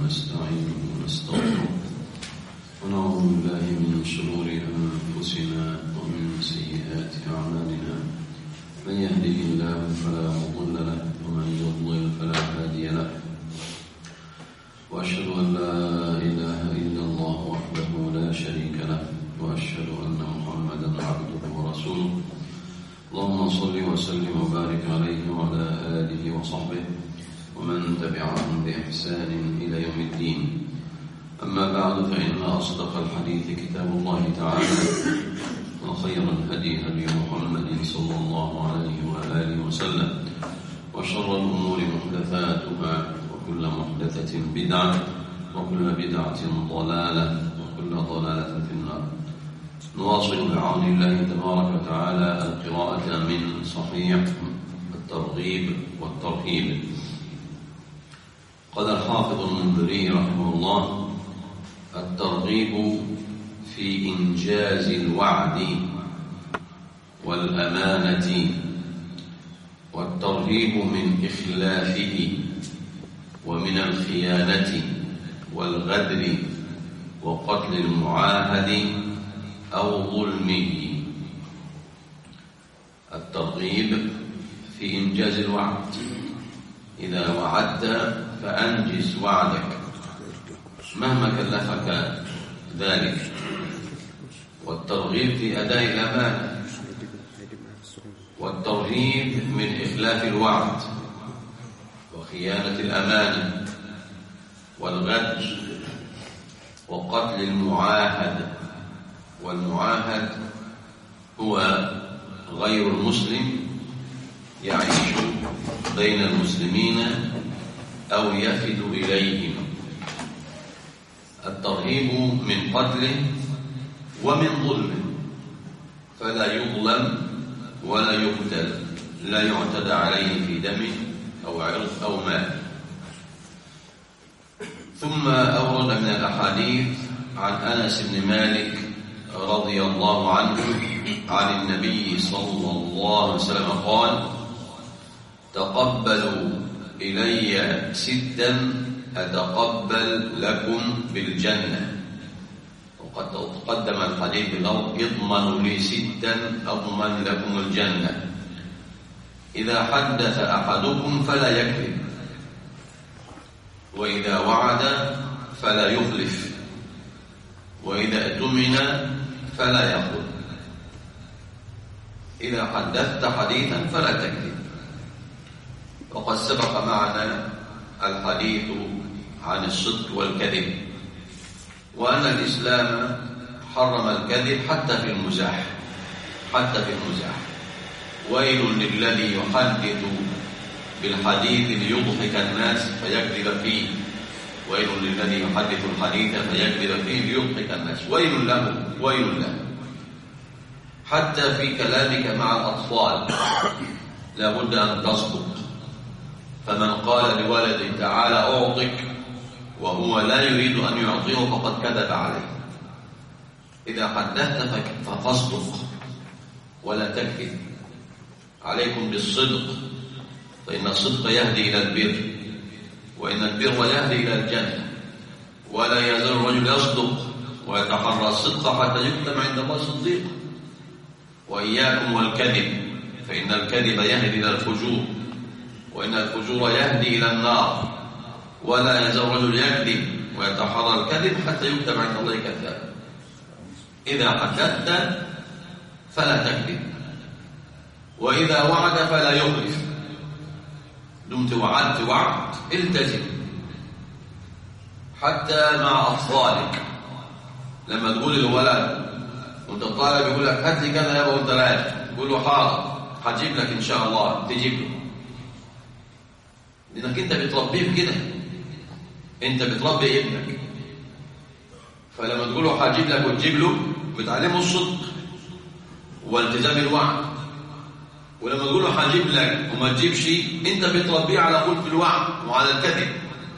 ونستعينه ونستغفره ونعوذ بالله من شرور أنفسنا ومن سيئات أعمالنا من يهده الله فلا مضل له ومن يضلل فلا هادي له وأشهد أن لا إله إلا الله وحده لا شريك له وأشهد أن محمدا عبده ورسوله اللهم صل وسلم وبارك عليه وعلى آله وصحبه ومن تبعهم بإحسان إلى يوم الدين أما بعد فإن أصدق الحديث كتاب الله تعالى وخير الهدي هدي محمد صلى الله عليه وآله وسلم وشر الأمور محدثاتها وكل محدثة بدعة وكل بدعة ضلالة وكل ضلالة في النار نواصل بعون الله تبارك وتعالى القراءة من صحيح الترغيب والترهيب قال الحافظ المنذري رحمه الله الترغيب في إنجاز الوعد والأمانة والترهيب من إخلافه ومن الخيانة والغدر وقتل المعاهد أو ظلمه الترغيب في إنجاز الوعد إذا وعدت فأنجز وعدك مهما كلفك ذلك والترغيب في أداء الأمانة والترهيب من إخلاف الوعد وخيانة الأمانة والغدر وقتل المعاهد والمعاهد هو غير المسلم يعيش بين المسلمين أو يفد إليهم الترهيب من قتله ومن ظلمه فلا يظلم ولا يقتل لا يعتدى عليه في دمه أو عرض أو مال ثم أورد من الأحاديث عن أنس بن مالك رضي الله عنه عن النبي صلى الله عليه وسلم قال تقبلوا إلي ستا أتقبل لكم بالجنة وقد تقدم الحديث بلو اضمنوا لي ستا أضمن لكم الجنة إذا حدث أحدكم فلا يكذب وإذا وعد فلا يخلف وإذا اؤتمن فلا يخذ إذا حدثت حديثا فلا تكذب وقد سبق معنا الحديث عن الصدق والكذب وأن الإسلام حرم الكذب حتى في المزاح حتى في المزاح ويل للذي يحدث بالحديث ليضحك الناس فيكذب فيه ويل للذي يحدث الحديث فيكذب فيه ليضحك الناس ويل له ويل له حتى في كلامك مع الأطفال لابد أن تصدق فمن قال لولد تعالى أعطك وهو لا يريد أن يعطيه فقد كذب عليه إذا حدثت فتصدق ولا تكذب عليكم بالصدق فإن الصدق يهدي إلى البر وإن البر يهدي إلى الجنة ولا يزال الرجل يصدق ويتحرى الصدق حتى يكتم عند الله صديق وإياكم والكذب فإن الكذب يهدي إلى الفجور وإن الفجور يهدي إلى النار ولا يزال الرجل يكذب ويتحرى الكذب حتى يكتب عند الله كذاب إذا حدثت فلا تكذب وإذا وعد فلا يخلف دمت وعدت وعد التزم حتى مع أطفالك لما تقول للولد وانت طالب يقول لك هات لي كذا يابا وانت راجع تقول له حاضر هجيب لك ان شاء الله تجيب له لانك انت بتربيه كده انت بتربي ابنك فلما تقول له هجيب لك وتجيب له بتعلمه الصدق والتزام الوعد ولما تقول له هجيب لك وما تجيبش انت بتربيه على خلف الوعد وعلى الكذب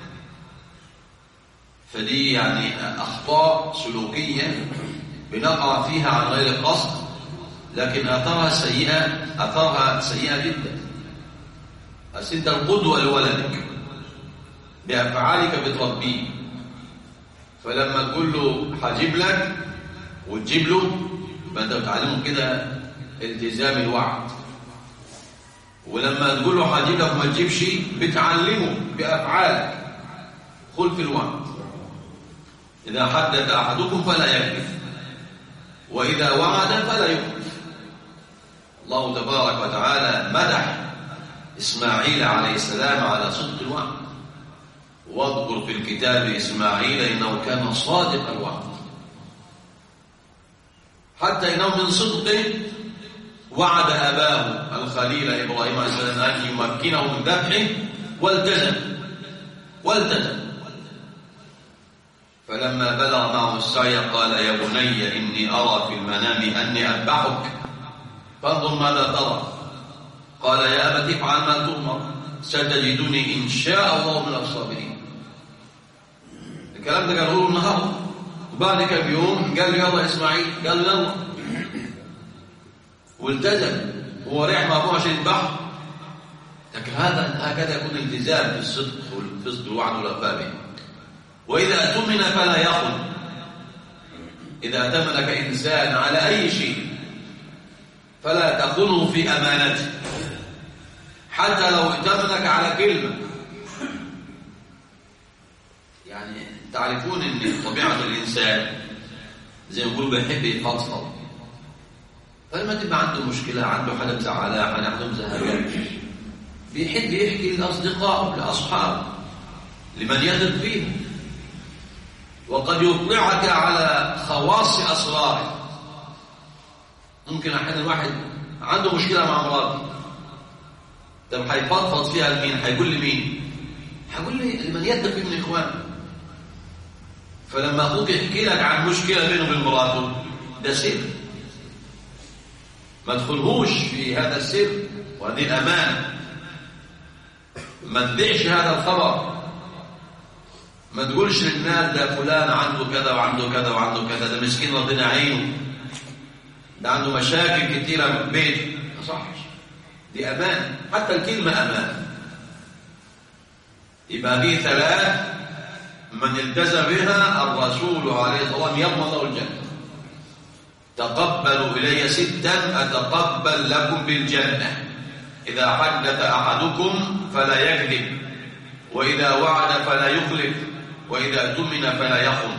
فدي يعني اخطاء سلوكيه بنقع فيها عن غير قصد لكن اثارها سيئه اثارها سيئه جدا بس انت القدوه لولدك بأفعالك بتربيه فلما تقول له هجيب لك وتجيب له فأنت بتعلمه كده التزام الوعد ولما تقول له هجيب لك وما تجيبش بتعلمه بأفعالك خلف الوعد إذا حدث أحدكم فلا يكذب وإذا وعد فلا يخلف الله تبارك وتعالى مدح إسماعيل عليه السلام على صدق الوعد واذكر في الكتاب إسماعيل إنه كان صادق الوعد حتى إنه من صدقه وعد أباه الخليل إبراهيم عليه السلام أن يمكنه من ذبحه والتزم والتزم فلما بلغ معه السعي قال يا بني إني أرى في المنام أني أذبحك فانظر ماذا ترى قال يا أبت افعل ما تؤمر ستجدني إن شاء الله من الصابرين الكلام ده قاله النهارده وبعد كم يوم قال له يلا إسماعيل قال له يلا والتزم هو رايح مع ابوه عشان يذبحه لكن هذا هكذا يكون التزام في الصدق والفصد والوعد والوفاء به واذا اؤتمن فلا يخن اذا اؤتمنك انسان على اي شيء فلا تخنه في امانته حتى لو ائتمنك على كلمه يعني تعرفون ان طبيعه الانسان زي ما بيقولوا بيحب يفضفض فلما تبقى عنده مشكلة عنده حاجة مزعلاه حاجة عنده مزهقاه بيحب يحكي لأصدقائه لأصحابه لمن يثق فيه وقد يطلعك على خواص أسراره ممكن أحيانا الواحد عنده مشكلة مع مراته طب هيفضفض فيها لمين؟ هيقول لمين؟ هيقول لمن يثق فيه من إخوانه فلما أخوك يحكي لك عن مشكلة بينه وبين مراته ده سر ما تدخلهوش في هذا السر وهذه الأمانة ما تبيعش هذا الخبر ما تقولش للناس ده فلان عنده كذا وعنده كذا وعنده كذا ده مسكين ربنا عينه ده عنده مشاكل كتيرة من بيته ما صحش دي أمانة حتى الكلمة أمانة يبقى دي ثلاث من التزم بها الرسول عليه الصلاة والسلام يضمن له الجنة تقبلوا إلي ستا أتقبل لكم بالجنة إذا حدث أحدكم فلا يكذب وإذا وعد فلا يخلف وإذا اؤتمن فلا يخن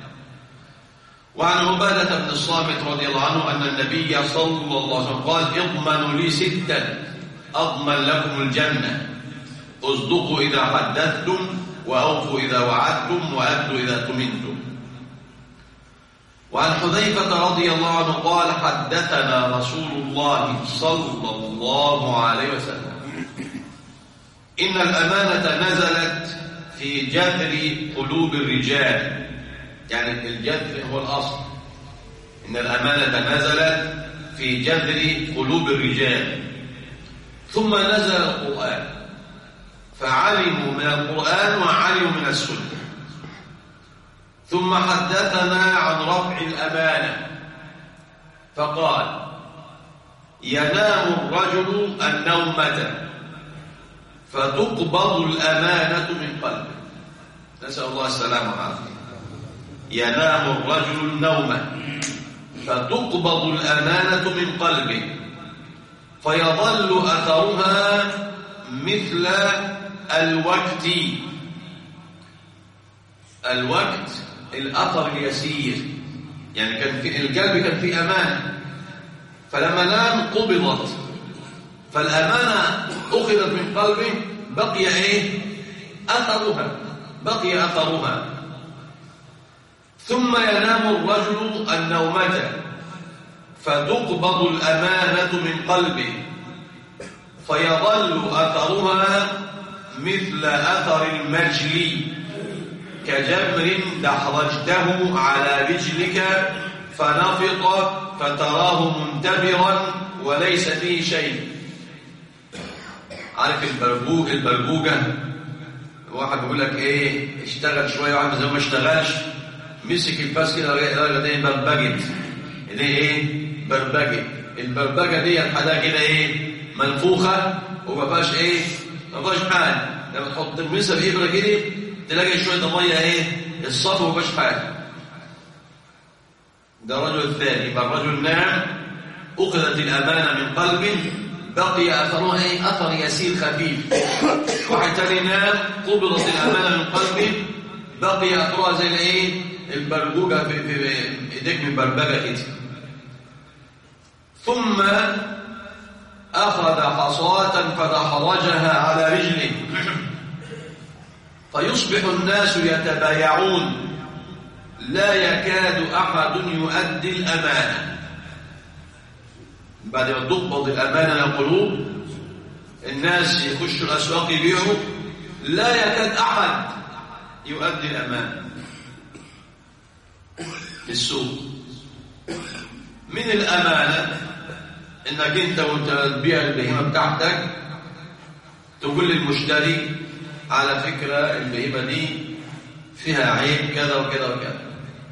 وعن عبادة بن الصامت رضي الله عنه أن النبي صلى الله عليه وسلم قال اضمنوا لي ستا أضمن لكم الجنة اصدقوا إذا حدثتم وأوفوا إذا وعدتم وأدوا إذا اؤتمنتم وعن حذيفة رضي الله عنه قال حدثنا رسول الله صلى الله عليه وسلم إن الأمانة نزلت في جذر قلوب الرجال يعني الجذر هو الأصل إن الأمانة نزلت في جذر قلوب الرجال ثم نزل القرآن فعلموا من القرآن وعلموا من السنة ثم حدثنا عن رفع الأمانة فقال ينام الرجل النومة فتقبض الأمانة من قلبه نسأل الله السلامة والعافية ينام الرجل النومة فتقبض الأمانة من قلبه فيظل أثرها مثل الوقت الوقت الأثر اليسير يعني كان في القلب كان فيه أمانة فلما نام قبضت فالأمانة أخذت من قلبه بقي إيه أثرها بقي أثرها ثم ينام الرجل النومة فتقبض الأمانة من قلبه فيظل أثرها مثل أثر المجلي كجمر دحرجته على رجلك فنفط فتراه منتبرا وليس فيه شيء عارف البربوج البربوجة واحد بيقول لك ايه اشتغل شوية واحد زي ما اشتغلش مسك الفاس كده لغاية ايه بربجت دي ايه بربجت البربجة دي الحاجة كده ايه منفوخة وما فيهاش ايه ما فيهاش حال لما تحط تلمسها بإبرة كده تلاقي شوية مية ايه الصفو مبقاش حاجة ده الرجل الثاني يبقى الرجل نعم أخذت الأمانة من قلبه بقي أثرها ايه أثر يسير خفيف واحد تاني نام قبضت الأمانة من قلبه بقي أثرها زي الايه البرجوجة في, في ايديك من بربجة كده ثم أخذ حصاة فدحرجها على رجله فيصبح الناس يتبايعون لا يكاد أحد يؤدي الأمانة بعد ما تقبض الأمانة يقولوا الناس يخشوا الأسواق يبيعوا لا يكاد أحد يؤدي الأمانة في السوق من الأمانة إنك أنت وأنت تبيع البهيمة بتاعتك تقول للمشتري على فكرة البهيمة دي فيها عيب كذا وكذا وكذا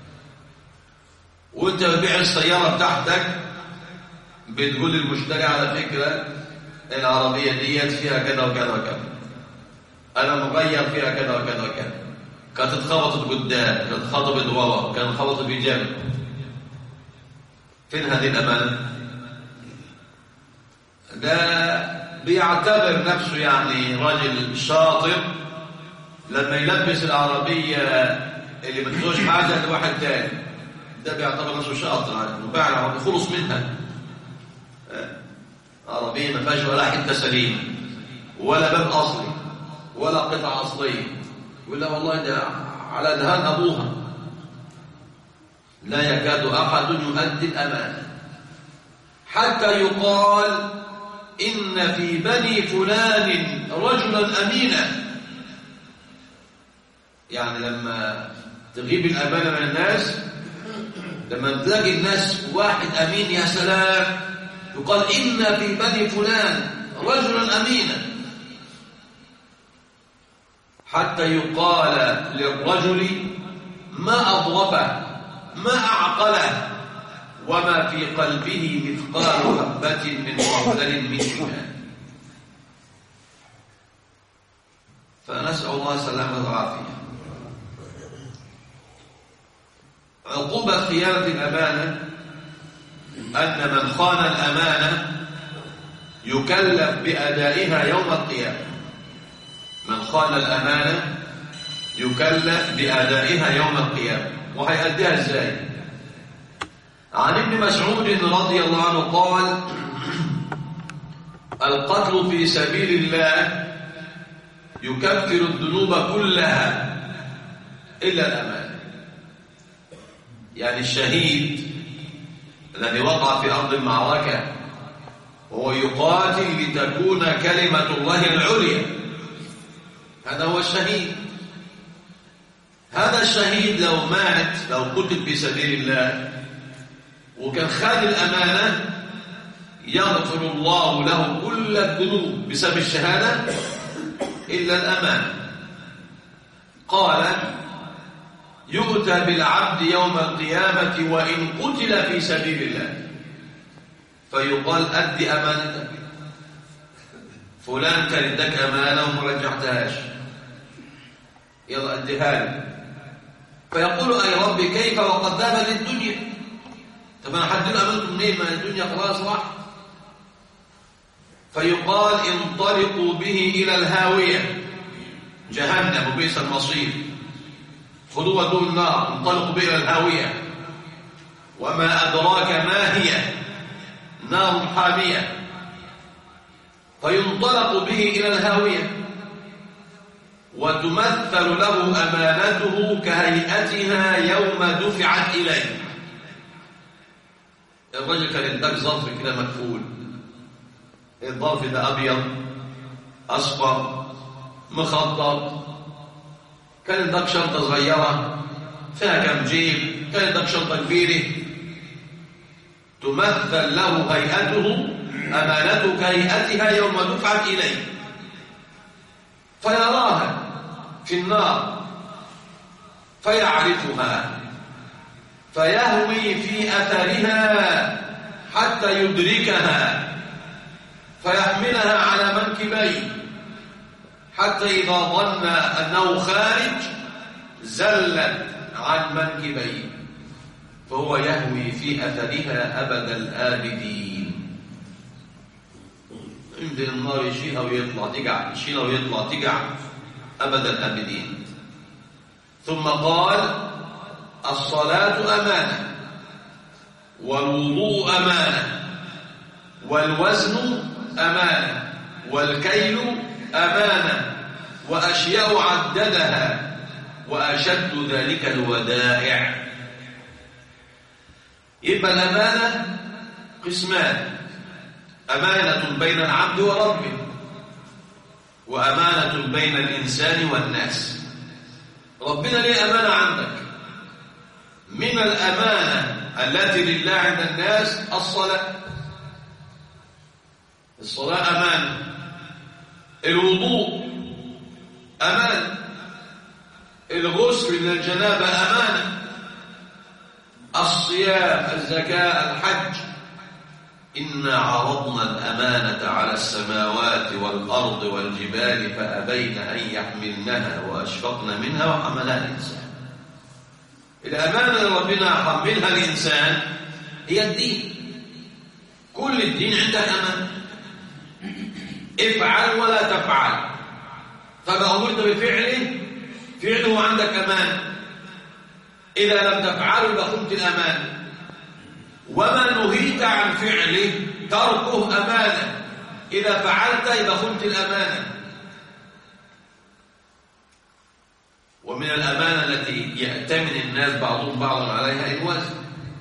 وانت بتبيع السيارة بتاعتك بتقول للمشتري على فكرة العربية ديت فيها كذا وكذا وكذا أنا مغير فيها كذا وكذا وكذا كانت اتخبطت قدام كانت اتخبطت ورا كانت اتخبطت بجنب فين هذه الأمانة؟ ده بيعتبر نفسه يعني راجل شاطر لما يلبس العربية اللي ما تدوش حاجة لواحد تاني ده بيعتبر نفسه شاطر وباع العربية خلص منها عربية ما فيهاش ولا حتة سليمة ولا باب أصلي ولا قطعة أصلية ولا والله ده على دهان أبوها لا يكاد أحد يؤدي الأمانة حتى يقال إن في بني فلان رجلا أمينا يعني لما تغيب الأمانة من الناس لما تلاقي الناس واحد أمين يا سلام يقال إن في بني فلان رجلا أمينا حتى يقال للرجل ما أضربه ما أعقله وما في قلبه مثقال حبة من خردل من إيمان فنسأل الله السلامة والعافية عقوبة خيانة الأمانة أن من خان الأمانة يكلف بأدائها يوم القيامة من خان الأمانة يكلف بأدائها يوم القيامة وهيأديها ازاي عن ابن مسعود رضي الله عنه قال القتل في سبيل الله يكفر الذنوب كلها إلا الأمانة يعني الشهيد الذي وقع في أرض المعركة وهو يقاتل لتكون كلمة الله العليا هذا هو الشهيد هذا الشهيد لو مات لو قتل في سبيل الله وكان خان الأمانة يغفر الله له كل الذنوب بسبب الشهادة إلا الأمانة قال يؤتى بالعبد يوم القيامة وإن قتل في سبيل الله فيقال أد أمانتك فلان كان ادك أمانة وما رجعتهاش يلا أديها لي فيقول أي ربي كيف وقد ذهب للدنيا طب أنا حد أمانته منين ما الدنيا خلاص راح فيقال انطلقوا به إلى الهاوية جهنم وبئس المصير خذوا ودوا النار انطلقوا به إلى الهاوية وما أدراك ما هي نار حامية فينطلق به إلى الهاوية وتمثل له أمانته كهيئتها يوم دفعت إليه الرجل كان اداك ظرف كده مكفول الظرف ده أبيض أصفر مخطط كان اداك شنطة صغيرة فيها كم جيب كان اداك شنطة كبيرة تمثل له هيئته أمانته كهيئتها يوم دفعت إليه فيراها في النار فيعرفها فيهوي في أثرها حتى يدركها فيحملها على منكبيه حتى إذا ظن أنه خارج زلت عن منكبيه فهو يهوي في أثرها أبد الآبدين ينزل النار يشيل أو يطلع تقع يشيل أو يطلع تقع أبد الآبدين ثم قال الصلاة أمانة والوضوء أمانة والوزن أمانة والكيل أمانة وأشياء عددها وأشد ذلك الودائع يبقى الأمانة قسمان أمانة بين العبد وربه وأمانة بين الإنسان والناس ربنا ليه أمانة عندك من الأمانة التي لله عند الناس الصلاة الصلاة أمانة الوضوء أمانة الغسل من الجنابة أمانة الصيام الزكاة الحج إنا عرضنا الأمانة على السماوات والأرض والجبال فأبين أن يحملنها وأشفقن منها وحملها الإنسان الأمانة اللي ربنا حملها الإنسان هي الدين كل الدين عندك أمانة افعل ولا تفعل فما أمرت بفعله فعله عندك أمانة إذا لم تفعله لخنت الأمانة وما نهيت عن فعله تركه أمانة إذا فعلت إذا خنت الأمانة ومن الأمانة التي يأتمن الناس بعضهم بعضا عليها الوزن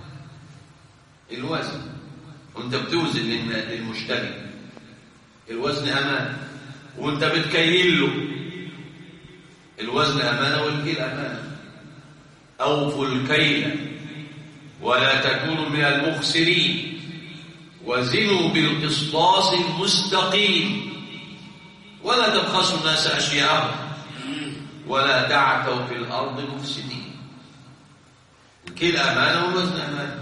الوزن وانت بتوزن للمشتري الوزن أمانة وانت بتكيل له الوزن أمانة والكيل أمانة أوفوا الكيل ولا تكونوا من المخسرين وزنوا بالقسطاس المستقيم ولا تبخسوا الناس أشياءهم ولا تعثوا في الأرض مفسدين الكيل أمانة والوزن أمانة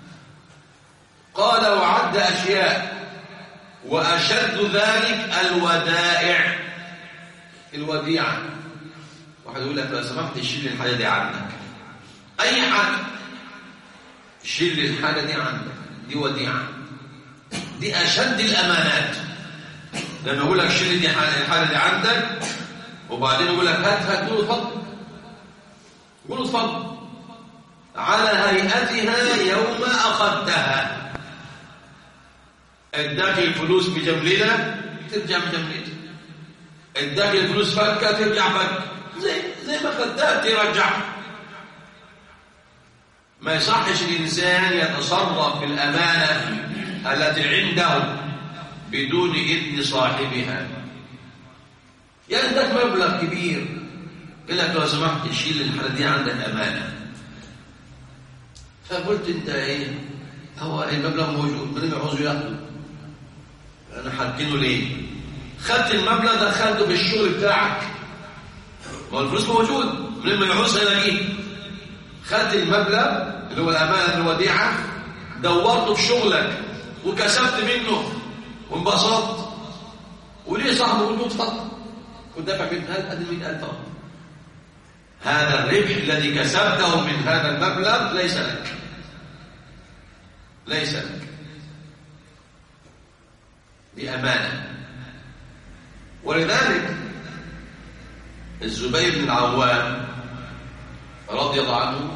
قال وعد أشياء وأشد ذلك الودائع الوديعة واحد يقول لك لو سمحت شيل الحاجة دي عنك أي حاجة شيل الحاجة دي عندك دي وديعة دي أشد الأمانات لما يقول لك شيل دي الحاجة دي عندك وبعدين يقول لك هات هات قول اتفضل قول اتفضل على هيئتها يوم أخذتها اداك الفلوس بجملنا ترجع بجملتها اداك الفلوس فكة ترجع فكة زي زي ما خدتها ترجع ما يصحش الإنسان يتصرف بالأمانة التي عنده بدون إذن صاحبها عندك مبلغ كبير قال لك لو سمحت شيل الحالة دي عندك أمانة فقلت أنت إيه هو المبلغ موجود من اللي عاوزه ياخده أنا حاطينه ليه خدت المبلغ دخلته في الشغل بتاعك ما الفلوس موجود من اللي يعوز هيلاقيه خدت المبلغ اللي هو الأمانة الوديعة دورته في شغلك وكسبت منه وانبسطت وليه صاحبه يقول له اتفضل كنت دافع 100000 قد 100000 هذا الربح الذي كسبته من هذا المبلغ ليس لك ليس لك دي أمانة ولذلك الزبير بن العوام رضي الله عنه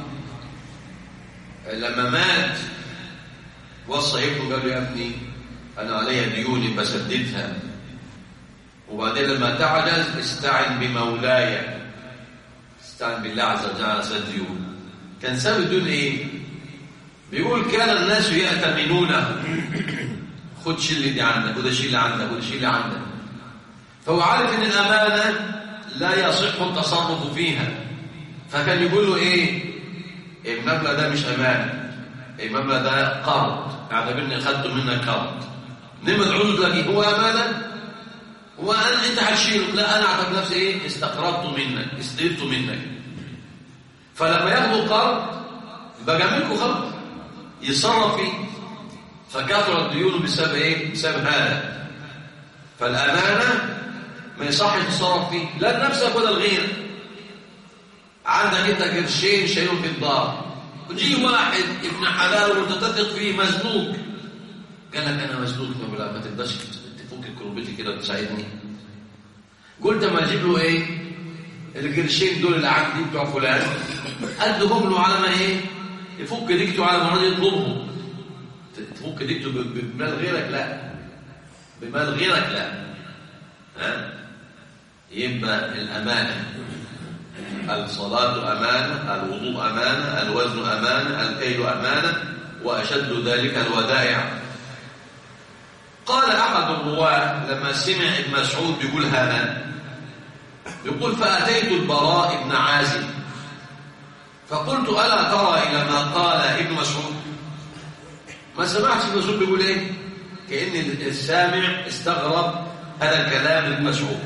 لما مات وصى ابنه قال له يا ابني أنا علي ديوني بسددها وبعدين لما تعجز استعن بمولاي استعن بالله عز وجل على سد ديون كان سبب الديون ايه بيقول كان الناس يأتمنونه خد شيل دي عندك وده شيل عندك وده شيل عندك فهو عارف ان الامانه لا يصح التصرف فيها فكان يقول له ايه المبلغ ده مش امانه المبلغ ده قرض اعتبرني اخذته منك قرض لما تعود لك هو امانه هو أنا انت هتشيله لا انا اعتبر نفسي ايه استقرضته منك استلفته منك فلما ياخدوا قرض بقى منكم خلاص يتصرف فيه فكثرت ديونه بسبب ايه بسبب هذا فالامانه ما يصحش تصرف فيه لا لنفسك ولا لغيرك عندك انت قرشين شايلهم في الدار وجي واحد ابن حلال وانت تثق فيه مزنوق قال لك انا مزنوق ما ما تقدرش تفك كربتي كده وتساعدني قلت ما اجيب له ايه القرشين دول اللي عندي بتوع فلان ادهم له على ما ايه يفك ديكته على ما راضي يطلبهم تفك ديكته بمال غيرك لا بمال غيرك لا ها يبقى الامانه الصلاه امانه الوضوء امانه الوزن امانه الكيل امانه واشد ذلك الودائع قال احد الرواه لما سمع ابن مسعود بيقول هذا يقول فاتيت البراء بن عازب فقلت الا ترى الى ما قال ابن مسعود ما سمعتش ابن مسعود بيقول ايه كان السامع استغرب هذا الكلام ابن مسعود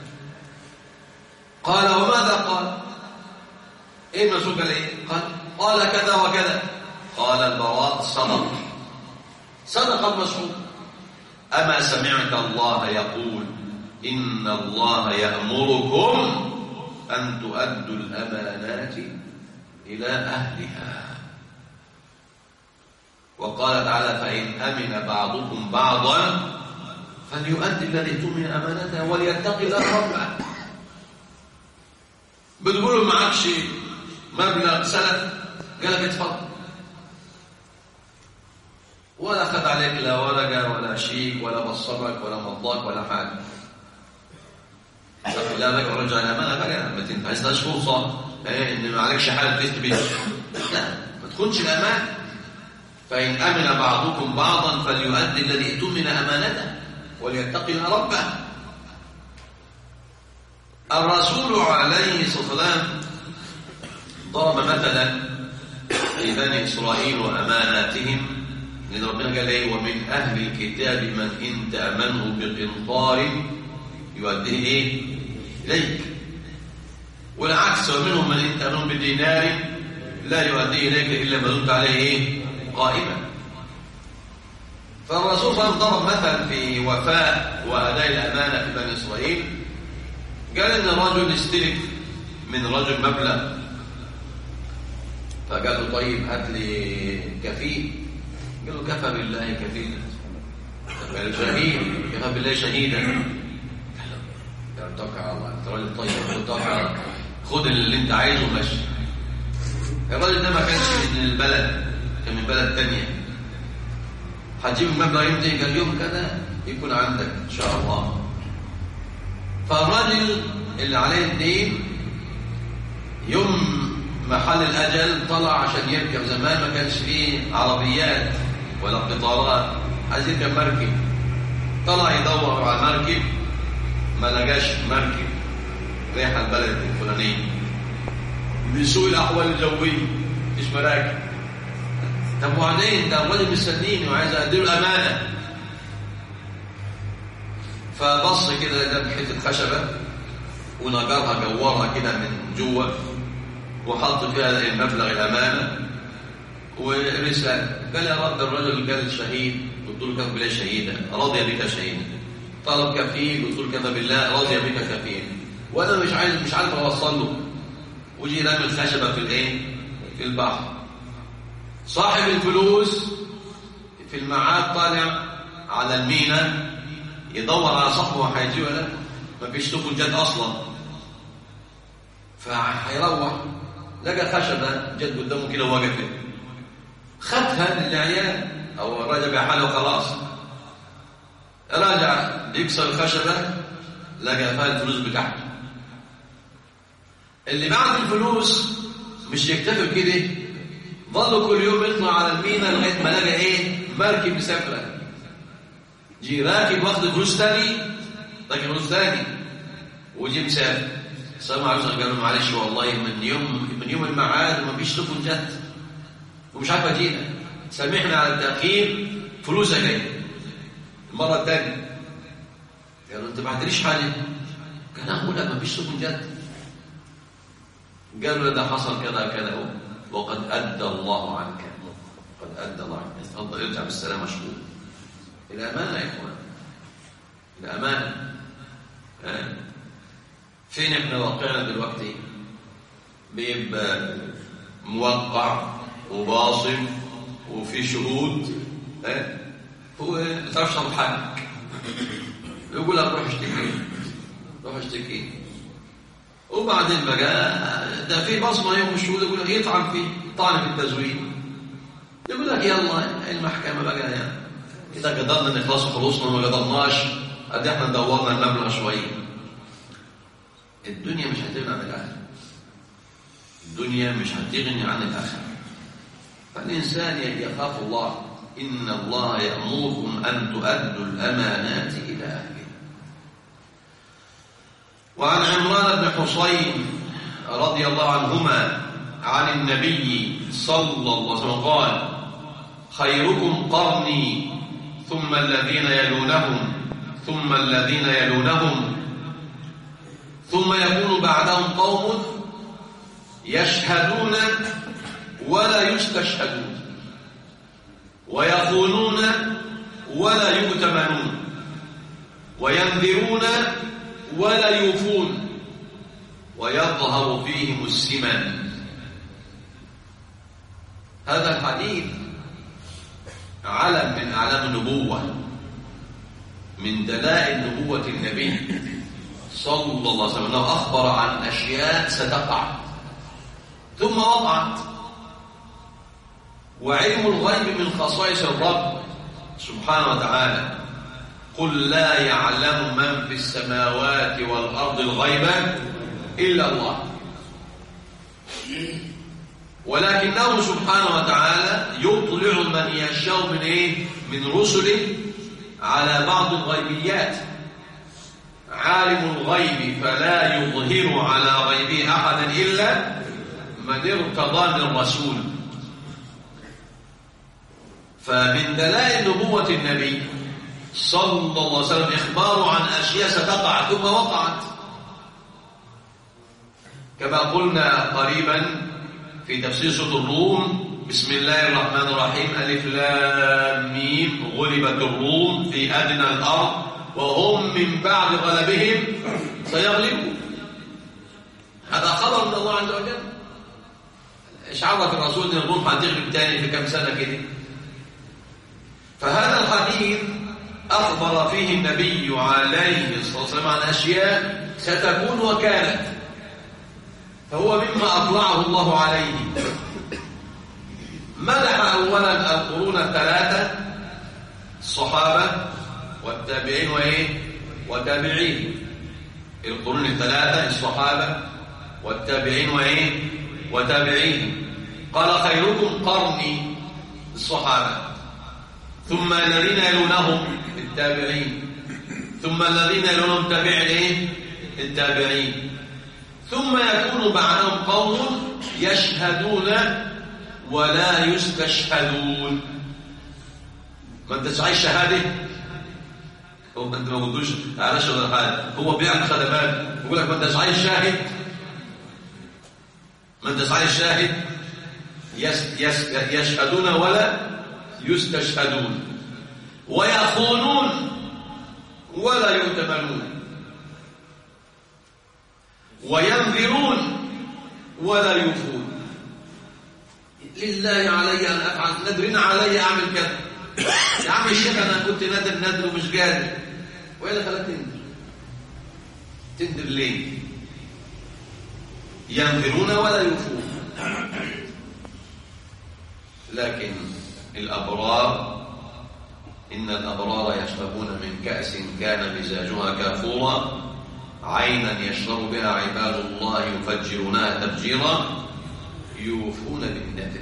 قال وماذا قال ايه ابن مسعود قال ايه قال قال كذا وكذا قال البراء صدق صدق المسعود أما سمعت الله يقول إن الله يأمركم أن تؤدوا الأمانات إلى أهلها وقال تعالى فإن أمن بعضكم بعضا فليؤدي الذي تؤمن أمانته وليتق الله ربه بتقولوا معكش مبلغ سلف قال لك اتفضل ولا خد عليك لا ورقة ولا شيك ولا بصرك ولا مضاك ولا حاجة لا لك رجع الأمانة بقى ما تنتهزهاش فرصة ايه ان ما عليكش حاجة تثبت لا ما تكونش الأمان فإن أمن بعضكم بعضا فليؤدي الذي اؤتمن أمانته وليتقي ربه الرسول عليه الصلاة والسلام ضرب مثلا في بني إسرائيل وأماناتهم لأن ربنا قال ايه ومن أهل الكتاب من إن تأمنه بقنطار يؤديه إيه إليك والعكس ومنهم من إن تأمنه بدينار لا يؤديه إليك إلا ما دمت عليه إيه قائما فالرسول صلى الله عليه وسلم ضرب مثل في وفاء وأداء الأمانة في بني إسرائيل قال إن رجل استلف من رجل مبلغ فقال له طيب هات لي كفيل قال له كفى بالله كفيلا قال شهيد كفى بالله شهيدا قال توكل على الله انت راجل طيب خد توكل على الله خد اللي انت عايزه ومشي الراجل ده ما كانش من البلد كان من بلد تانية هتجيب المبلغ امتى قال يوم كذا يكون عندك ان شاء الله فالراجل اللي عليه الدين يوم محل الأجل طلع عشان يركب زمان ما كانش فيه عربيات ولا قطارات عايز يركب مركب طلع يدور على مركب ما لقاش مركب رايح البلد الفلانية من سوء الأحوال الجوية مفيش مراكب طب وبعدين ده الراجل مستنيني وعايز اديله امانه فبص كده ده حته خشبه ونجرها جورها كده من جوه وحط فيها المبلغ الامانه ورساله قال يا رب الرجل قال شهيد قلت له كفى بالله شهيدا رضي بك شهيدا طلب كفيل قلت له كفى بالله رضي بك كفيل وانا مش عايز مش عارف اوصل له وجي رامي الخشبه في الايه في البحر صاحب الفلوس في المعاد طالع على المينا يدور على صاحبه هيجي ولا ما فيش سفن جت اصلا فهيروح لقى خشبه جت قدامه كده ووقفت خدها للعيال او الراجل بحاله خلاص راجع يكسر الخشبه لقى فيها الفلوس بتاعته اللي بعد الفلوس مش يكتفي بكده ظلوا كل يوم يطلع على المينا لغايه ما لقى ايه مركب مسافره جي راكب واخد فلوس تاني راكب فلوس تاني وجي مسافر السلام عليكم قال له معلش والله من يوم من يوم الميعاد وما فيش سفن جت ومش عارف اجينا سامحنا على التاخير فلوسها جايه المره الثانيه قالوا انت ما بعتليش حاجه كان اقول لك ما فيش سفن جت قالوا ده حصل كذا كذا هو وقد أدى الله عنك قد أدى الله عنك تفضل ارجع بالسلامة مشغول الأمانة يا إخوان الأمانة ها؟ فين احنا واقعنا دلوقتي بيبقى موقع وباصم وفي شهود ها؟ هو بتشرب حقك يقول لك روح اشتكي روح اشتكي وبعدين بقى ده في بصمه يوم الشهود يقول لك يطعن فيه طعن في التزوير يقول لك يلا المحكمه بقى يعني اذا قدرنا نخلص خلصنا ما قدرناش قد احنا دورنا المبلغ شويه الدنيا مش هتغني عن الاخره الدنيا مش هتغني عن الاخره فالانسان يخاف الله ان الله يامركم ان تؤدوا الامانات الى اهلها وعن عمران بن حصين رضي الله عنهما عن النبي صلى الله عليه وسلم قال خيركم قرني ثم الذين يلونهم ثم الذين يلونهم ثم يكون بعدهم قوم يشهدون ولا يستشهدون ويخونون ولا يؤتمنون وينذرون ولا يوفون ويظهر فيهم السمن هذا الحديث علم من أعلام النبوة من دلائل نبوة النبي صلى الله عليه وسلم أنه أخبر عن أشياء ستقع ثم وقعت وعلم الغيب من خصائص الرب سبحانه وتعالى قل لا يعلم من في السماوات والأرض الغيب إلا الله ولكنه سبحانه وتعالى يطلع من يشاء من إيه؟ من رسله على بعض الغيبيات عالم الغيب فلا يظهر على غيبه أحدا إلا من ارتضى من الرسول فمن دلائل نبوة النبي صلى الله عليه وسلم إخباره عن أشياء ستقع ثم وقعت كما قلنا قريبا في تفسير سورة الروم بسم الله الرحمن الرحيم ألف لام ميم غلبت الروم في أدنى الأرض وهم من بعد غلبهم سيغلبون هذا خبر من الله عز وجل ايش عرف الرسول ان الروم هتغلب تاني في كم سنه كده فهذا الحديث اخبر فيه النبي عليه الصلاه والسلام عن اشياء ستكون وكانت فهو مما اطلعه الله عليه مدح اولا القرون الثلاثه الصحابه والتابعين وايه وتابعين القرون الثلاثه الصحابه والتابعين وايه وتابعين قال خيركم قرني الصحابه ثم الذين يلونهم التابعين ثم الذين يلونهم تابعين ايه التابعين ثم يكون بعدهم قوم يشهدون ولا يستشهدون ما انتش عايز شهاده هو ما انت ما قلتوش على شغل حاجه هو بيعمل خدمات يقول لك ما انتش عايز شاهد ما انتش عايز شاهد يس يس يشهدون ولا يستشهدون ويخونون ولا يؤتمنون وينذرون ولا يوفون لله علي ان افعل نذرنا علي اعمل كذا يا عم الشيخ انا كنت نادر نادر ومش قادر وايه اللي خلاك تندر تندر ليه ينذرون ولا يوفون لكن الابرار ان الابرار يشربون من كاس كان مزاجها كافورا عينا يشرب بها عباد الله يفجرونها تفجيرا يوفون بالنذر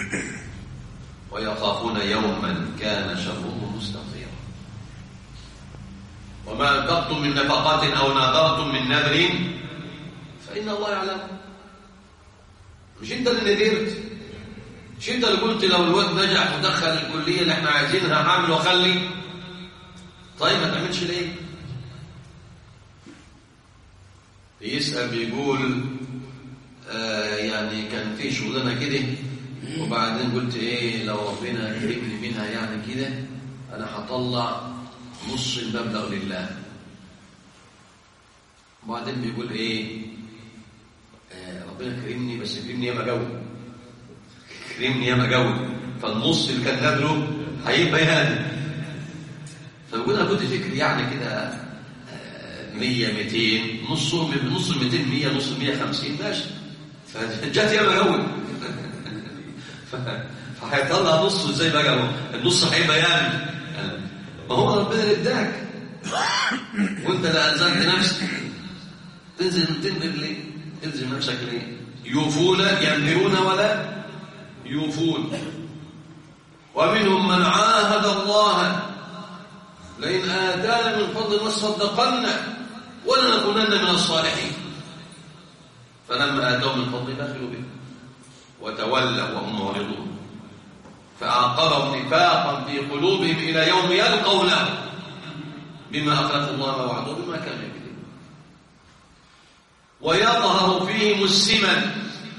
ويخافون يوما كان شره مستطيرا وما انفقتم من نفقات او نذرتم من نذر فان الله يعلم مش انت اللي نذرت مش انت اللي قلت لو الواد نجح ودخل الكليه اللي احنا عايزينها هعمل واخلي طيب ما تعملش ليه يسأل بيقول آه يعني كان في شغلانه كده وبعدين قلت ايه لو ربنا كرمني منها يعني كده انا هطلع نص المبلغ لله وبعدين بيقول ايه آه ربنا كرمني بس كرمني ياما جو كرمني ياما جو فالنص اللي كان نادره هيبقى يعني فبقول انا كنت فكري يعني كده 100 200 نص نص 200 100 نص 150 ماشي فجات ياما جو فهيطلع نصه ازاي بقى هو النص هيبقى يعني ما هو ربنا اللي اداك وانت لا الزمت نفسك تنزل تنبر ليه تلزم نفسك ليه يوفون ينبرون ولا يوفون ومنهم من عاهد الله لئن آتانا من فضل لصدقن ولنكونن من الصالحين فلما آتوا من فضل بخلوا به وتولوا وهم معرضون فأعقبهم نفاقا في قلوبهم إلى يوم يلقونه بما أخلفوا الله ما وعدوا بما كانوا يكذبون ويظهر فيهم السمن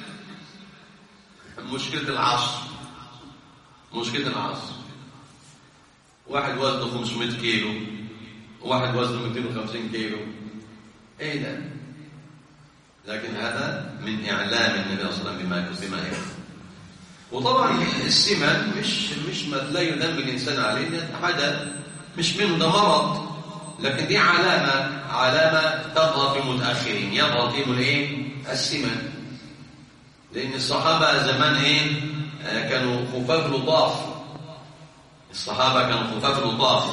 مشكلة العصر مشكلة العصر واحد وزنه 500 كيلو وواحد وزنه 250 كيلو ايه ده لكن هذا من اعلام النبي صلى الله عليه وسلم بما بما يكفي وطبعا السمن مش مش ما لا يدم الانسان عليه ده حاجه مش منه ده مرض لكن دي علامه علامه تظهر في المتاخرين يظهر فيهم الايه السمن لان الصحابه زمان ايه آه كانوا خفاف لطاف الصحابه كانوا خفاف لطاف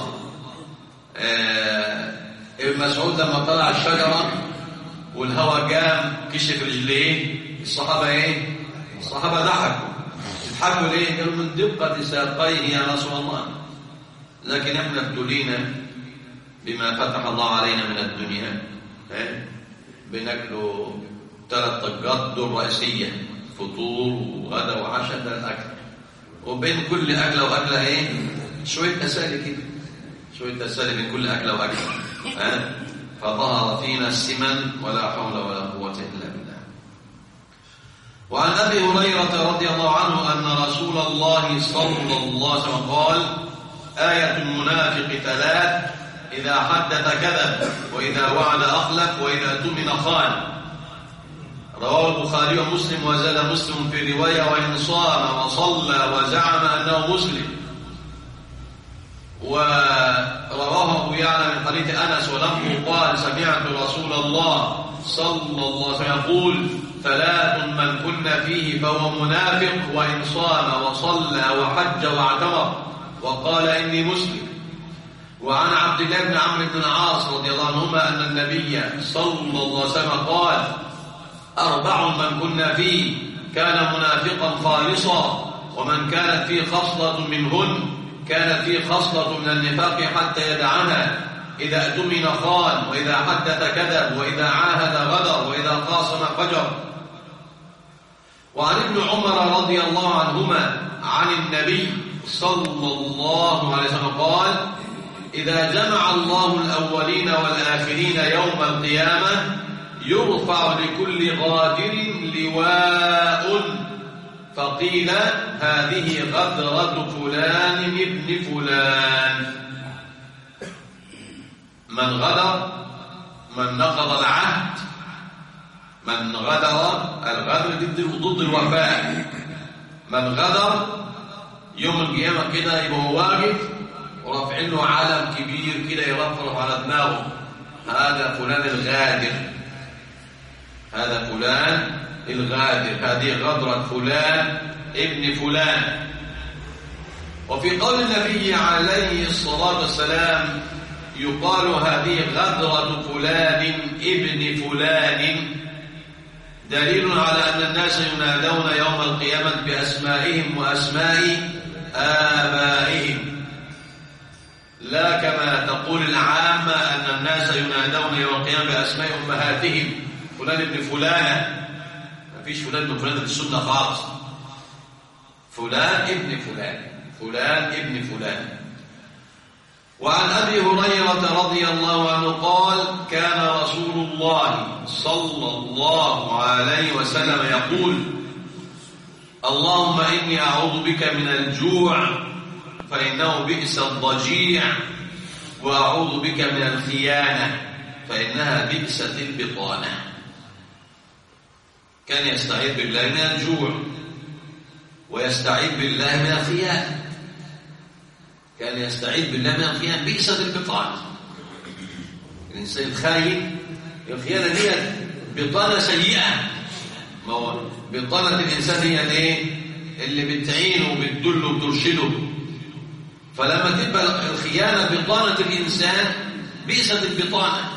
آه ابن مسعود لما طلع الشجره والهواء جام كشف رجليه الصحابه ايه الصحابه ضحكوا يضحكوا ليه قالوا من دقه ساقيه يا رسول الله لكن احنا ابتلينا بما فتح الله علينا من الدنيا إيه؟ بناكلوا ثلاث طقات دول رئيسيه فطور وغدا وعشاء ده الاكل وبين كل اكله واكله ايه شويه تسالي كده شويه تسالي بين كل اكله واكله ها فظهر فينا السمن ولا حول ولا قوه الا بالله وعن ابي هريره رضي الله عنه ان رسول الله صلى الله عليه وسلم قال ايه المنافق ثلاث اذا حدث كذب واذا وعد اخلف واذا اؤتمن خان رواه البخاري ومسلم وزاد مسلم في روايه وان صام وصلى وزعم انه مسلم ورواه ابو يعلى من حديث انس ولم قال سمعت رسول الله صلى الله عليه وسلم يقول ثلاث من كن فيه فهو منافق وان صام وصلى وحج واعتمر وقال اني مسلم وعن عبد الله بن عمرو بن العاص رضي الله عنهما ان النبي صلى الله عليه وسلم قال اربع من كن فيه كان منافقا خالصا ومن كانت فيه خصله منهن كانت فيه خصلة من النفاق حتى يدعها إذا اؤتمن خان وإذا حدث كذب وإذا عاهد غدر وإذا خاصم فجر وعن ابن عمر رضي الله عنهما عن النبي صلى الله عليه وسلم قال إذا جمع الله الأولين والآخرين يوم القيامة يرفع لكل غادر لواء فقيل هذه غدرة فلان ابن فلان من غدر من نقض العهد من غدر الغدر ضد ضد الوفاء من غدر يوم القيامة كده يبقى هو واقف ورافعين له علم كبير كده يرفرف على دماغه هذا فلان الغادر هذا فلان الغادر هذه غدرة فلان ابن فلان وفي قول النبي عليه الصلاة والسلام يقال هذه غدرة فلان ابن فلان دليل على أن الناس ينادون يوم القيامة بأسمائهم وأسماء آبائهم لا كما تقول العامة أن الناس ينادون يوم القيامة بأسماء أمهاتهم فلان ابن فلانة مفيش فلان ابن فلان في السنة خالص فلان ابن فلان فلان ابن فلان وعن أبي هريرة رضي الله عنه قال كان رسول الله صلى الله عليه وسلم يقول اللهم إني أعوذ بك من الجوع فإنه بئس الضجيع وأعوذ بك من الخيانة فإنها بئست البطانة كان يستعيذ بالله من الجوع ويستعيذ بالله من الخيانة كان يستعيذ بالله من الخيانة بئست البطانة الإنسان الخاين الخيانة دي بطانة سيئة ما هو بطانة الإنسان هي الايه اللي بتعينه وبتدله وبترشده فلما تبقى الخيانة بطانة الإنسان بئست البطانة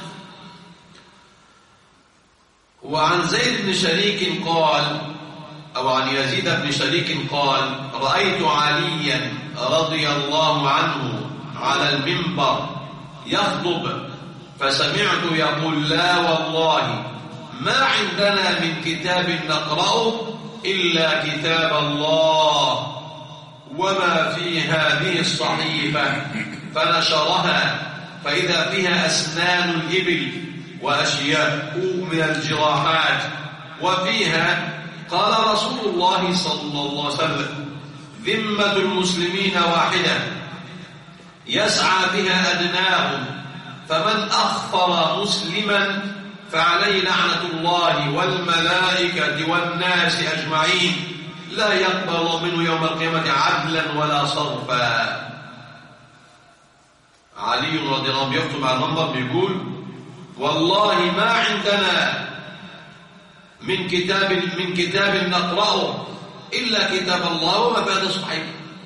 وعن زيد بن شريك قال أو عن يزيد بن شريك قال رأيت عليا رضي الله عنه على المنبر يخطب فسمعت يقول لا والله ما عندنا من كتاب نقرأه إلا كتاب الله وما في هذه الصحيفة فنشرها فإذا فيها أسنان الإبل وأشياء من الجراحات وفيها قال رسول الله صلى الله عليه وسلم ذمة المسلمين واحدة يسعى بها أدناهم فمن أخفر مسلما فعليه لعنة الله والملائكة والناس أجمعين لا يقبل منه يوم القيامة عدلا ولا صرفا علي رضي الله عنه يكتب على المنبر بيقول والله ما عندنا من كتاب من كتاب نقرأه إلا كتاب الله وما بعد صحيح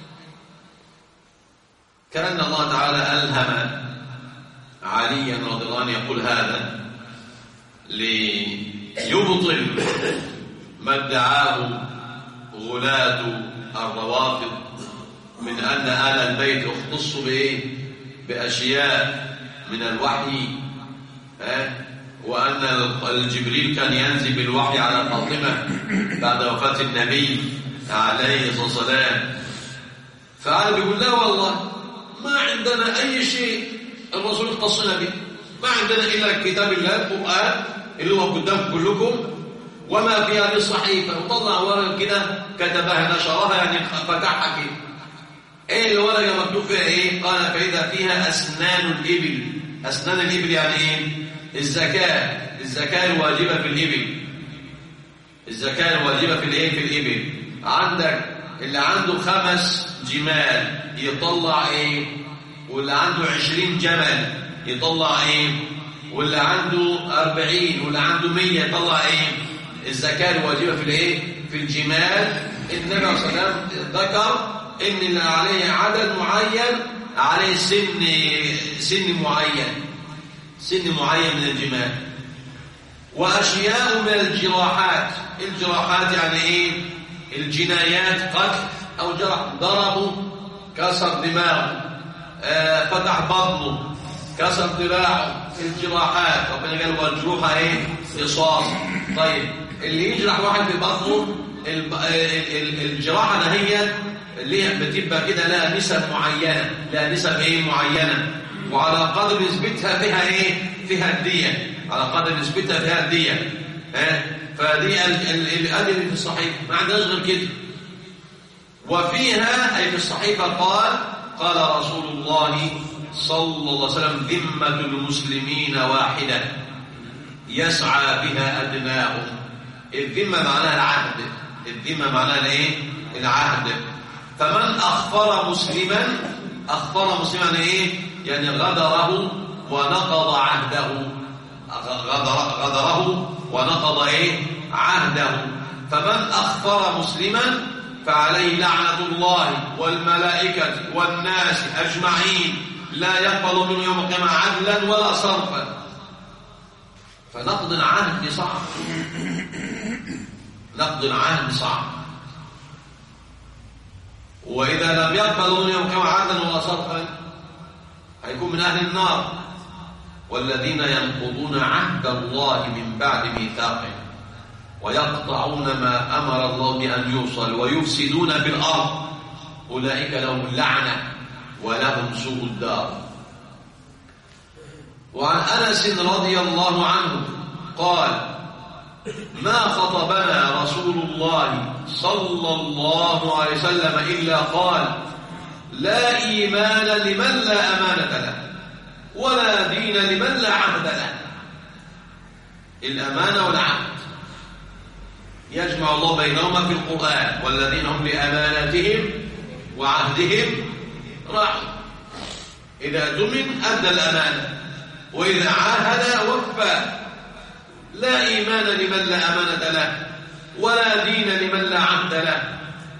كأن الله تعالى ألهم عليا رضي الله عنه يقول هذا ليبطل ما ادعاه غلاة الروافض من أن آل البيت اختصوا بإيه؟ بأشياء من الوحي وأن الجبريل كان ينزل بالوحي على فاطمة بعد وفاة النبي عليه الصلاة والسلام فعلى بيقول لا والله ما عندنا أي شيء الرسول اختصنا به ما عندنا إلا كتاب الله القرآن اللي هو قدامكم كلكم وما في هذه الصحيفة وطلع ورقة كده كتبها نشرها يعني فتحها كده ايه الورقة مكتوب فيها ايه قال فإذا فيها أسنان الإبل أسنان الإبل يعني ايه الزكاة الزكاة الواجبة في الإبل الزكاة الواجبة في الايه في الإبل عندك اللي عنده خمس جمال يطلع ايه واللي عنده عشرين جمل يطلع ايه واللي عنده أربعين واللي عنده مية يطلع ايه الزكاة الواجبة في الايه في الجمال النبي صلى الله عليه وسلم ذكر ان اللي عليه عدد معين عليه سن سن معين سن معين من الجمال واشياء من الجراحات الجراحات يعني ايه الجنايات قتل او جرح ضربه كسر دماغه آه فتح بطنه كسر ذراعه الجراحات ربنا قال والجروح ايه قصاص طيب اللي يجرح واحد في بطنه الجراحه دهيت اللي هي بتبقى كده لها نسب معينه لها نسب ايه معينه وعلى قدر نسبتها فيها ايه فيها الديه على قدر نسبتها فيها الديه ها فدي الادله في الصحيح ما عندناش غير كده وفيها اي في الصحيفه قال قال رسول الله صلى الله عليه وسلم ذمه المسلمين واحده يسعى بها ادناهم الذمه معناها العهد الذمه معناها الايه العهد فمن أخفر مسلما أخفر مسلما إيه؟ يعني غدره ونقض عهده غدر غدره ونقض إيه؟ عهده فمن أخفر مسلما فعليه لعنة الله والملائكة والناس أجمعين لا يقبل منه يوم القيامة عدلا ولا صرفا فنقض العهد صعب نقض العهد صعب وإذا لم يقبل من يوم كما عدلا ولا صرفا هيكون من أهل النار والذين ينقضون عهد الله من بعد ميثاقه ويقطعون ما أمر الله بأن يوصل ويفسدون في الأرض أولئك لهم اللعنة ولهم سوء الدار وعن أنس رضي الله عنه قال ما خطبنا رسول الله صلى الله عليه وسلم إلا قال لا إيمان لمن لا أمانة له ولا دين لمن لا عهد له الأمانة والعهد يجمع الله بينهما في القرآن والذين هم لأماناتهم وعهدهم راحوا إذا دمن أدى الأمانة وإذا عاهد وفى لا إيمان لمن لا أمانة له ولا دين لمن لا عهد له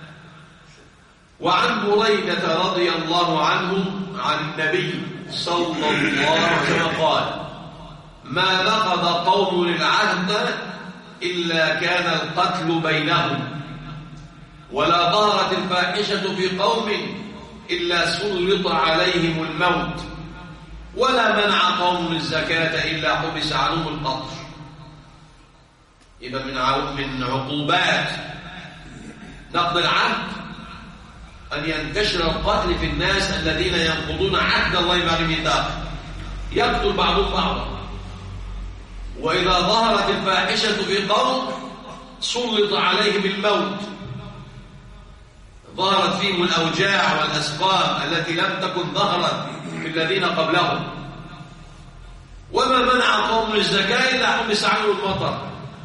وعن بريدة رضي الله عنه عن النبي صلى الله عليه وسلم قال ما نقض قوم العهد إلا كان القتل بينهم ولا ظهرت الفاحشة في قوم إلا سلط عليهم الموت ولا منع قوم الزكاة إلا حبس عنهم القطر يبقى من من عقوبات نقض العهد أن ينتشر القتل في الناس الذين ينقضون عهد الله بعد ميثاقه يقتل بعضهم بعضا وإذا ظهرت الفاحشة في قوم سلط عليهم الموت ظهرت فيهم الأوجاع والأسقام التي لم تكن ظهرت في الذين قبلهم وما منع قوم الزكاة إلا حبس عنه المطر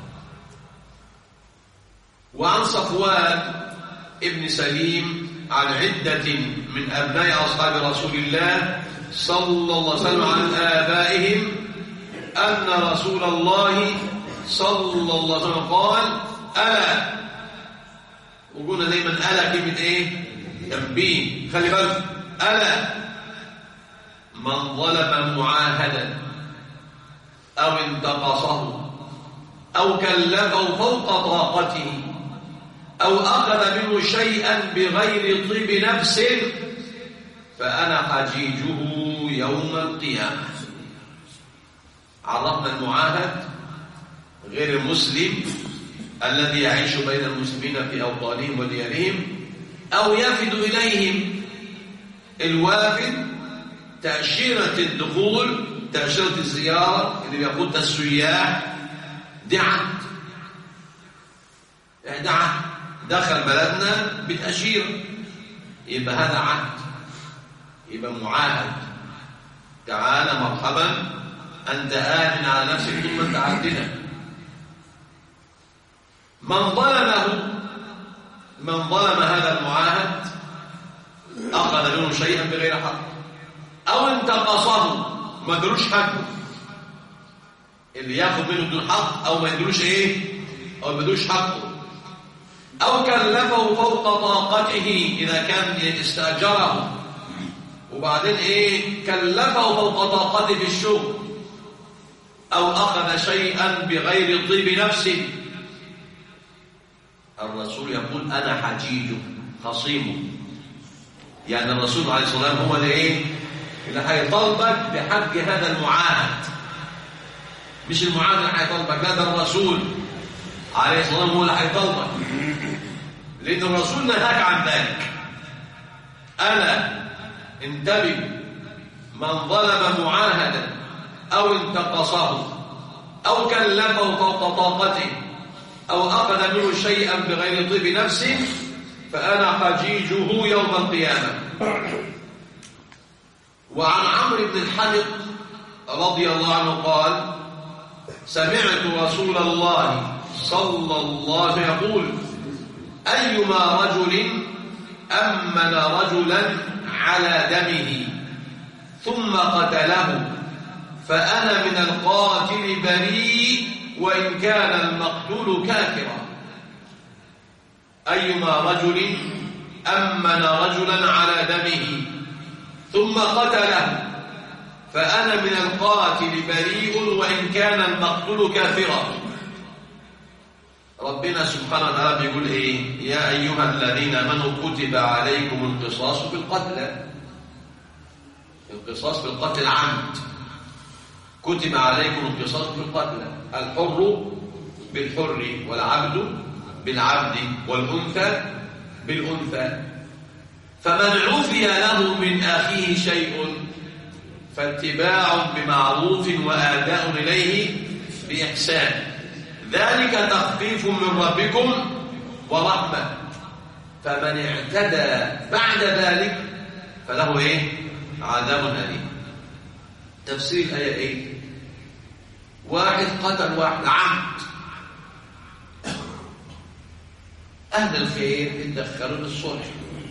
وعن صفوان ابن سليم عن عدة من أبناء أصحاب رسول الله صلى الله عليه وسلم عن آبائهم أن رسول الله صلى الله عليه وسلم قال ألا وقلنا دايما ألا كلمة إيه؟ تنبيه خلي بالك ألا من ظلم معاهدا أو انتقصه أو كلفه فوق طاقته أو أخذ منه شيئا بغير طيب نفس فأنا حجيجه يوم القيامة عرفنا المعاهد غير المسلم الذي يعيش بين المسلمين في أوطانهم وديارهم أو يفد إليهم الوافد تأشيرة الدخول تأشيرة الزيارة اللي بيقود السياح دي عهد ده عهد دخل بلدنا بتأشيرة يبقى هذا عهد يبقى معاهد تعالى مرحبا أنت آمن على نفسك ثم أنت عهدنا من ظلمه من ظلم هذا المعاهد أخذ منه شيئا بغير حق أو انتقصه ما ادلوش حقه اللي ياخذ منه بدون حق أو ما يدلوش إيه أو ما يدلوش حقه أو كلفه فوق طاقته إذا كان استأجره وبعدين إيه كلفه فوق طاقته في الشغل أو أخذ شيئا بغير طيب نفسه الرسول يقول أنا حجيجه خصيمه يعني الرسول عليه الصلاة والسلام هو اللي إيه اللي هيطالبك بحق هذا المعاهد مش المعاهد اللي هيطالبك لا ده الرسول عليه الصلاة والسلام هو اللي هيطالبك لأن الرسول نهاك عن ذلك ألا انتبه من ظلم معاهدا أو انتقصه أو كلفه فوق طاقته أو أخذ منه شيئا بغير طيب نفسه فأنا حجيجه يوم القيامة وعن عمرو بن الحنق رضي الله عنه قال سمعت رسول الله صلى الله عليه وسلم يقول أيما رجل أمن رجلا على دمه ثم قتله فأنا من القاتل بريء وإن كان المقتول كافرا أيما رجل أمن رجلا على دمه ثم قتله فأنا من القاتل بريء وإن كان المقتول كافرا ربنا سبحانه وتعالى بيقول ايه يا ايها الذين امنوا كتب عليكم القصاص في القتلى القصاص في القتل عمد كتب عليكم القصاص في القتلى الحر بالحر والعبد بالعبد والانثى بالانثى فمن عفي له من اخيه شيء فاتباع بمعروف واداء اليه باحسان ذلك تخفيف من ربكم ورحمة فمن اعتدى بعد ذلك فله ايه عذاب أليم تفسير الآية ايه واحد قتل واحد عمد أهل الخير اتدخلوا للصلح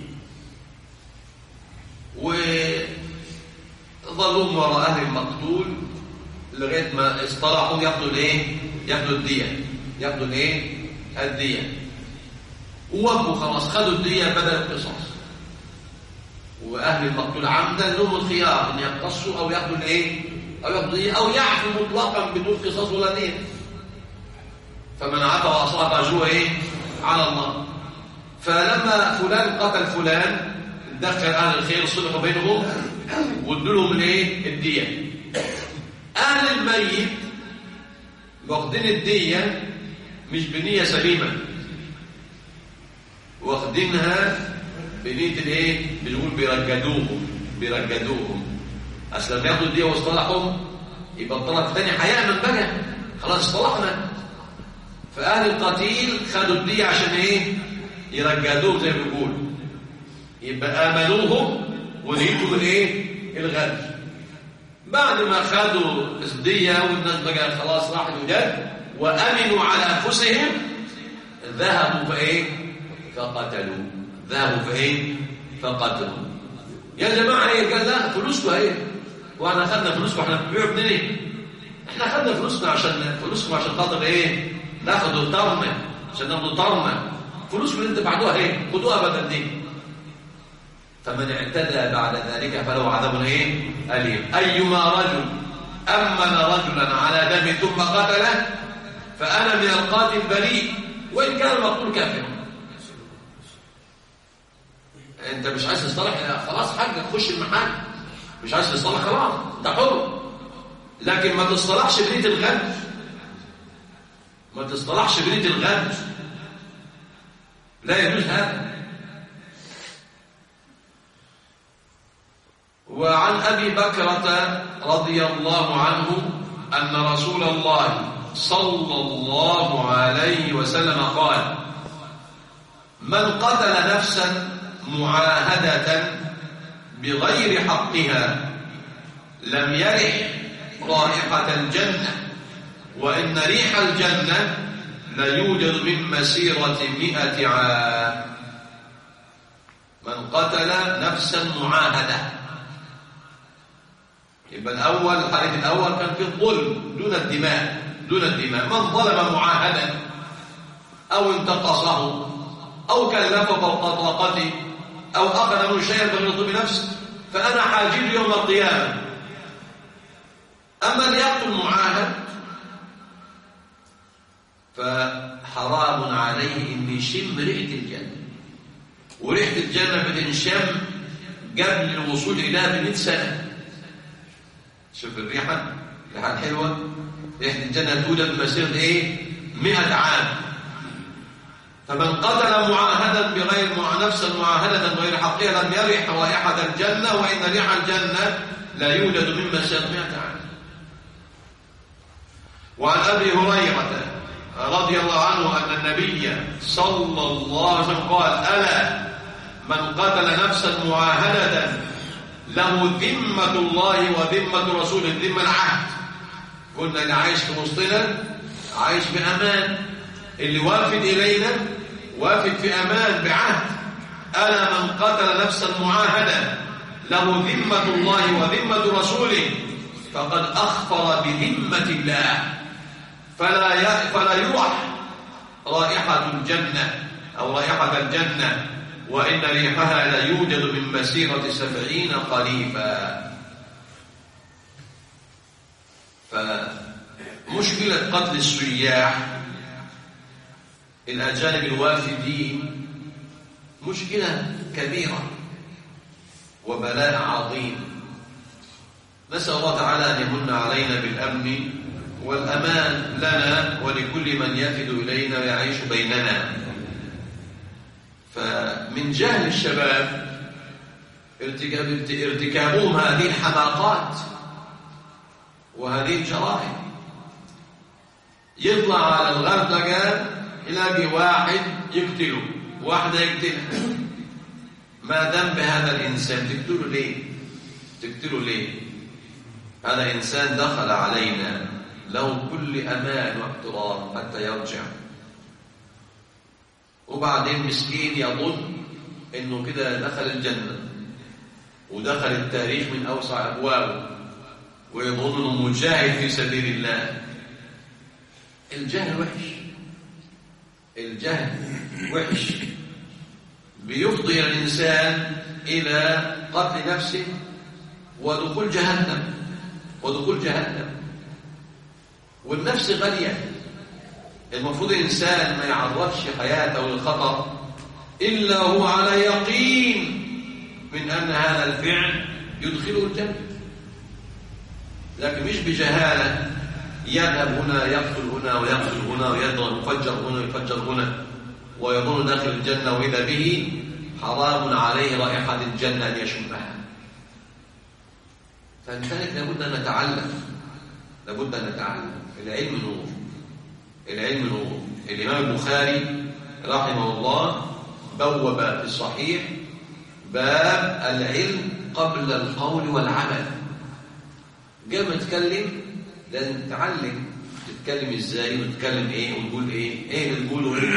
وظلوا وراء أهل المقتول لغاية ما اصطلحوا ياخدوا الايه؟ ياخدوا الدية ياخدوا الايه؟ الدية ووقفوا خلاص خدوا الدية بدل القصاص واهل المقتول عمدا لهم الخيار ان يقتصوا او ياخذوا الايه او ياخذوا ايه او يعفوا مطلقا بدون قصاص ولا دين فمن عفا واصاب اجره ايه على الله فلما فلان قتل فلان دخل اهل الخير صلحوا بينهم وادوا لهم الايه الديه اهل الميت واخدين الديه مش بنيه سليمه واخدينها بنيه الايه بنقول بيرجدوهم بيرجدوهم اصل لما ياخدوا الديه واصطلحوا يبقى الطرف الثاني هيامن بقى خلاص اصطلحنا فاهل القتيل خدوا الديه عشان ايه يرجدوهم زي ما بيقول يبقى امنوهم ونيتوا الايه الغدر بعد ما خدوا الديه والناس بقى خلاص راحوا جد وامنوا على انفسهم ذهبوا فايه فقتلوا ذهبوا فايه فقتلوا يا جماعه ايه قال لا فلوسكم ايه واحنا خدنا فلوسكم احنا بنبيعوا منين احنا خدنا فلوسنا عشان فلوسكم عشان خاطر ايه ناخدوا طرمه عشان ناخدوا طرمه فلوسكم اللي انت بعدوها ايه خدوها بدل دي فمن اعتدى بعد ذلك فله عذاب ايه اليم ايما رجل امن رجلا على دم ثم قتله فانا من القاتل بريء وان كان المقتول كافرا انت مش عايز تصطلح خلاص حاجه خش المحل مش عايز تصطلح خلاص انت حر لكن ما تصطلحش بنيه الغد ما تصطلحش بنيه الغد لا يجوز هذا وعن ابي بكره رضي الله عنه ان رسول الله صلى الله عليه وسلم قال من قتل نفسا معاهدة بغير حقها لم يرح رائحة الجنة وإن ريح الجنة ليوجد من مسيرة مئة عام من قتل نفسا معاهدة يبقى الأول الحديث الأول كان في الظلم دون الدماء دون الدماء من ظلم معاهدا أو انتقصه أو كلفه فوق طاقته أو أخذ منه شيئا بغير بنفسه فأنا حاجل يوم القيامة أما اللي يقتل معاهد فحرام عليه أن يشم ريحة الجنة وريحة الجنة بتنشم قبل الوصول إليها بمئة سنة شوف الريحة ريحة حلوة ريحة الجنة توجد مسيرة إيه؟ مئة عام فمن قتل معاهدا بغير مع نفسا معاهدة بغير حقها لم يرح رائحة الجنة وإن ريح الجنة لا يوجد مما سمعت عنه وعن أبي هريرة رضي الله عنه أن النبي صلى الله عليه وسلم قال ألا من قتل نفسا معاهدة له ذمة الله وذمة رسوله الذمة العهد قلنا اللي عايش في وسطنا عايش بأمان اللي وافد إلينا وافد في أمان بعهد ألا من قتل نفسا معاهدا له ذمة الله وذمة رسوله فقد أخفر بذمة الله فلا ي... فلا يرح رائحة الجنة أو رائحة الجنة وإن ريحها لا يوجد من مسيرة سبعين قريبا فمشكلة قتل السياح الأجانب الوافدين مشكلة كبيرة وبلاء عظيم نسأل الله تعالى أن يمن علينا بالأمن والأمان لنا ولكل من يفد إلينا ويعيش بيننا فمن جهل الشباب ارتكابهم هذه الحماقات وهذه الجرائم يطلع على الغردقة يلاقي واحد يقتله واحدة يقتلها ما ذنب هذا الإنسان تقتله ليه تقتله ليه هذا إنسان دخل علينا له كل أمان واحترام حتى يرجع وبعدين مسكين يظن انه كده دخل الجنة ودخل التاريخ من أوسع أبوابه ويظن انه مجاهد في سبيل الله الجهل وحش الجهل وحش بيفضي الإنسان إلى قتل نفسه ودخول جهنم ودخول جهنم والنفس غالية المفروض الإنسان ما يعرضش حياته للخطر إلا هو على يقين من أن هذا الفعل يدخله الجنة لكن مش بجهالة يذهب هنا يقتل هنا ويقتل هنا ويضرب يفجر هنا ويفجر هنا ويظن داخل الجنة وإذا به حرام عليه رائحة الجنة أن يشمها فلذلك لابد أن نتعلم لابد أن نتعلم العلم نور العلم نور الإمام البخاري رحمه الله بوب في الصحيح باب العلم قبل القول والعمل قبل ما تتكلم لازم تتعلم تتكلم ازاي وتتكلم ايه وتقول ايه ايه اللي تقوله وايه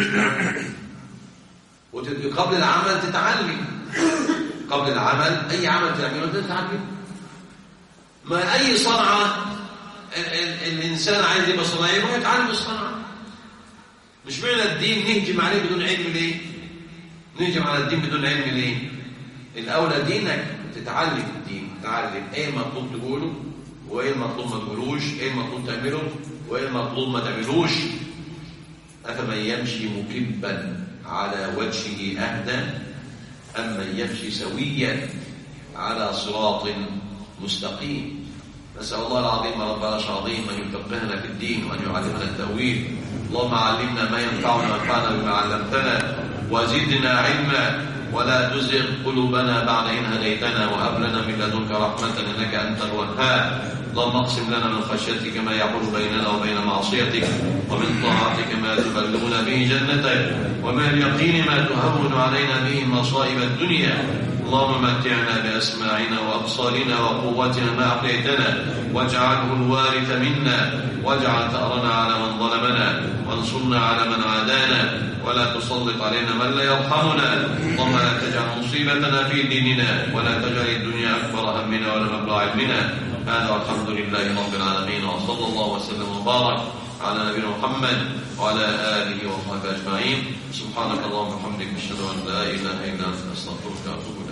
اللي قبل العمل تتعلم قبل العمل اي عمل تعمله تتعلم ما اي صنعه الانسان عايز يبقى صناعي يروح يتعلم الصنعه مش معنى الدين نهجم عليه بدون علم ليه نهجم على الدين بدون علم ليه الاولى دينك تتعلم الدين تتعلم ايه المطلوب تقوله وايه المطلوب ما تقولوش ايه المطلوب تعمله وايه المطلوب ما تعملوش افمن يمشي مكبا على وجهه اهدى ام من يمشي سويا على صراط مستقيم نسال الله العظيم رب العرش العظيم ان يفقهنا في الدين وان يعلمنا التاويل اللهم علمنا ما ينفعنا وانفعنا بما علمتنا وزدنا علما ولا تزغ قلوبنا بعد إن هديتنا وهب لنا من لدنك رحمة إنك أنت الوهاب اللهم اقسم لنا من خشيتك ما يحول بيننا وبين معصيتك ومن طاعتك ما تبلغنا به جنتك ومن اليقين ما تهون علينا به مصائب الدنيا اللهم متعنا بأسماعنا وأبصارنا وقوتنا ما أحييتنا واجعله الوارث منا واجعل ثأرنا على من ظلمنا وانصرنا على من عادانا ولا تسلط علينا من لا يرحمنا اللهم لا تجعل مصيبتنا في ديننا ولا تجعل الدنيا أكبر همنا ولا مبلغ علمنا هذا والحمد لله رب العالمين وصلى الله وسلم وبارك على نبينا محمد وعلى آله وصحبه أجمعين سبحانك اللهم وبحمدك أشهد أن لا إله إلا أنت أستغفرك وأتوب